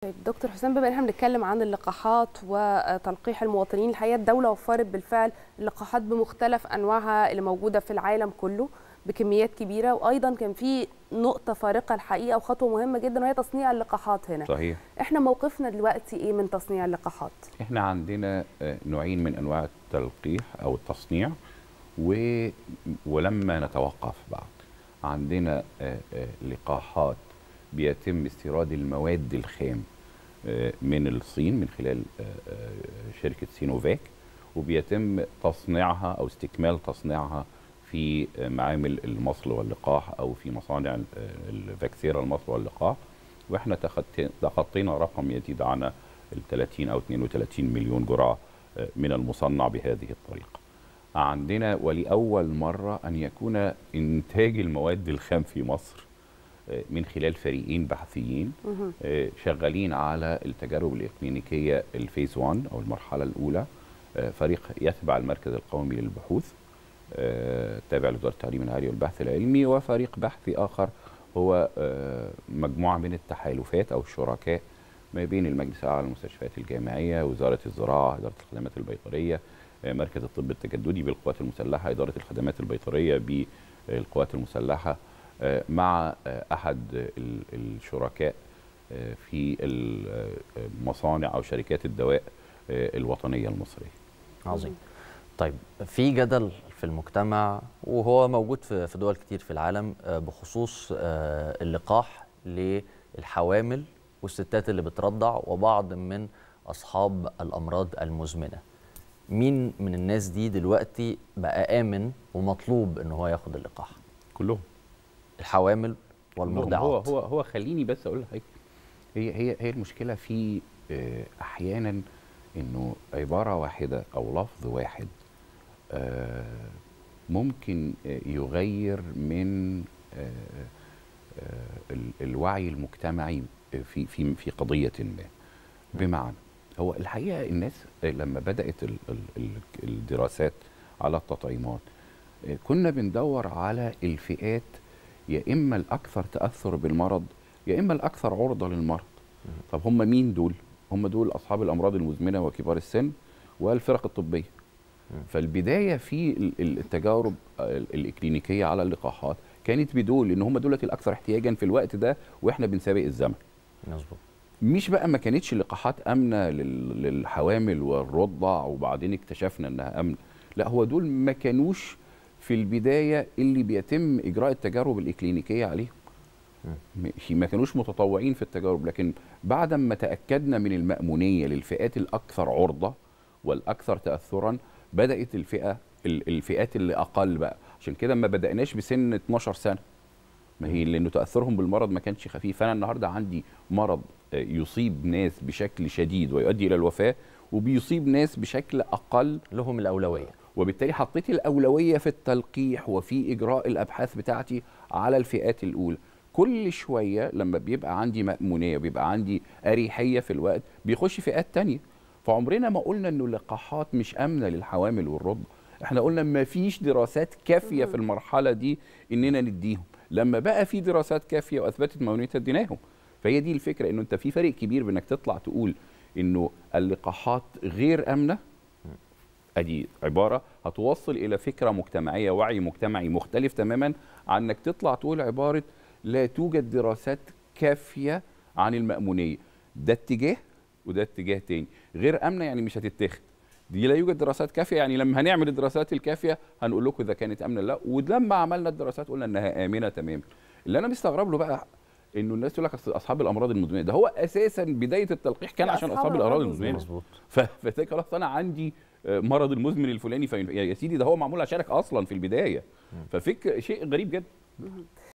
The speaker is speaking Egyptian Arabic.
طيب دكتور حسام بما ان احنا بنتكلم عن اللقاحات وتلقيح المواطنين الحقيقه الدوله وفرت بالفعل اللقاحات بمختلف انواعها اللي موجوده في العالم كله بكميات كبيره وايضا كان في نقطه فارقه الحقيقه وخطوه مهمه جدا وهي تصنيع اللقاحات هنا صحيح احنا موقفنا دلوقتي ايه من تصنيع اللقاحات احنا عندنا آه، نوعين من انواع التلقيح او التصنيع و... ولما نتوقف بعد عندنا آه، آه، لقاحات بيتم استيراد المواد الخام آه، من الصين من خلال آه، آه، شركة سينوفاك وبيتم تصنيعها أو استكمال تصنيعها في آه، معامل المصل واللقاح أو في مصانع ال- آه، الفاكسيرا المصل واللقاح واحنا تخطي- تخطينا رقم يزيد عن ال 30 أو 32 مليون جرعة آه، من المصنع بهذه الطريقة عندنا ولأول مرة أن يكون إنتاج المواد الخام في مصر آه، من خلال فريقين بحثيين مهم. آه، شغالين على التجارب الإكلينيكية الفيز 1 أو المرحلة الأولى آه، فريق يتبع المركز القومي للبحوث آه، تابع لوزارة التعليم العالي والبحث العلمي وفريق بحثي آخر هو آه، مجموعة من التحالفات أو الشركاء ما بين المجلس الأعلى للمستشفيات الجامعية وزارة الزراعة إدارة الخدمات البيطرية آه، مركز الطب التجددي بالقوات المسلحة إدارة الخدمات البيطرية بالقوات المسلحة آه، مع آه، أحد ال- الشركاء آه، في المصانع أو شركات الدواء آه، الوطنية المصرية عظيم طيب في جدل في المجتمع وهو موجود في في دول كتير في العالم آه، بخصوص آه، اللقاح للحوامل والستات اللي بترضع وبعض من اصحاب الامراض المزمنه مين من الناس دي دلوقتي بقى امن ومطلوب ان هو ياخد اللقاح كلهم الحوامل هو والمرضعات هو هو خليني بس اقول لحضرتك هي هي هي المشكله في آه، احيانا انه عباره واحده او لفظ واحد آه، ممكن آه، يغير من آه، آه، ال- الوعي المجتمعي في في في قضيه ما بمعنى هو الحقيقه الناس آه، لما بدات ال- ال- ال- الدراسات على التطعيمات آه، كنا بندور على الفئات يا اما الاكثر تاثر بالمرض يا اما الاكثر عرضه للمرض طب هم مين دول هم دول اصحاب الامراض المزمنه وكبار السن والفرق الطبيه فالبدايه في ال- ال- التجارب ال- الاكلينيكيه على اللقاحات كانت بدول ان هم دولت الاكثر احتياجا في الوقت ده واحنا بنسابق الزمن مظبوط مش بقى ما كانتش لقاحات امنه لل- للحوامل والرضع وبعدين اكتشفنا انها امنه لا هو دول ما كانوش في البدايه اللي بيتم اجراء التجارب الاكلينيكيه عليهم مش- ما كانوش متطوعين في التجارب لكن بعد ما تاكدنا من المامونيه للفئات الاكثر عرضه والاكثر تاثرا بدات الفئه ال- الفئات اللي اقل بقى عشان كده ما بداناش بسن 12 سنه ما هي لانه تاثرهم بالمرض ما كانش خفيف فانا النهارده عندي مرض آه، يصيب ناس بشكل شديد ويؤدي الى الوفاه وبيصيب ناس بشكل اقل لهم الاولويه وبالتالي حطيت الاولويه في التلقيح وفي اجراء الابحاث بتاعتي على الفئات الاولى كل شويه لما بيبقى عندي مامونيه وبيبقى عندي اريحيه في الوقت بيخش فئات تانية فعمرنا ما قلنا انه اللقاحات مش امنه للحوامل والرضع احنا قلنا ما فيش دراسات كافيه في المرحله دي اننا نديهم لما بقى في دراسات كافيه واثبتت مامونيتها اديناهم فهي دي الفكره انه انت في فرق كبير بانك تطلع تقول انه اللقاحات غير امنه ادي عباره هتوصل الى فكره مجتمعيه وعي مجتمعي مختلف تماما عن انك تطلع تقول عباره لا توجد دراسات كافيه عن المامونيه ده اتجاه وده اتجاه تاني غير امنه يعني مش هتتاخد دي لا يوجد دراسات كافيه يعني لما هنعمل الدراسات الكافيه هنقول لكم اذا كانت امنه لا ولما عملنا الدراسات قلنا انها امنه تماما اللي انا مستغرب له بقى انه الناس تقول لك أصل اصحاب الامراض المزمنه ده هو اساسا بدايه التلقيح كان لا، عشان أصحاب اصحاب الامراض الأمراض المزمنه مظبوط ف- فتلاقي خلاص انا عندي آه، مرض المزمن الفلاني فين يا سيدي ده هو معمول عشانك اصلا في البدايه ففكر شيء غريب جدا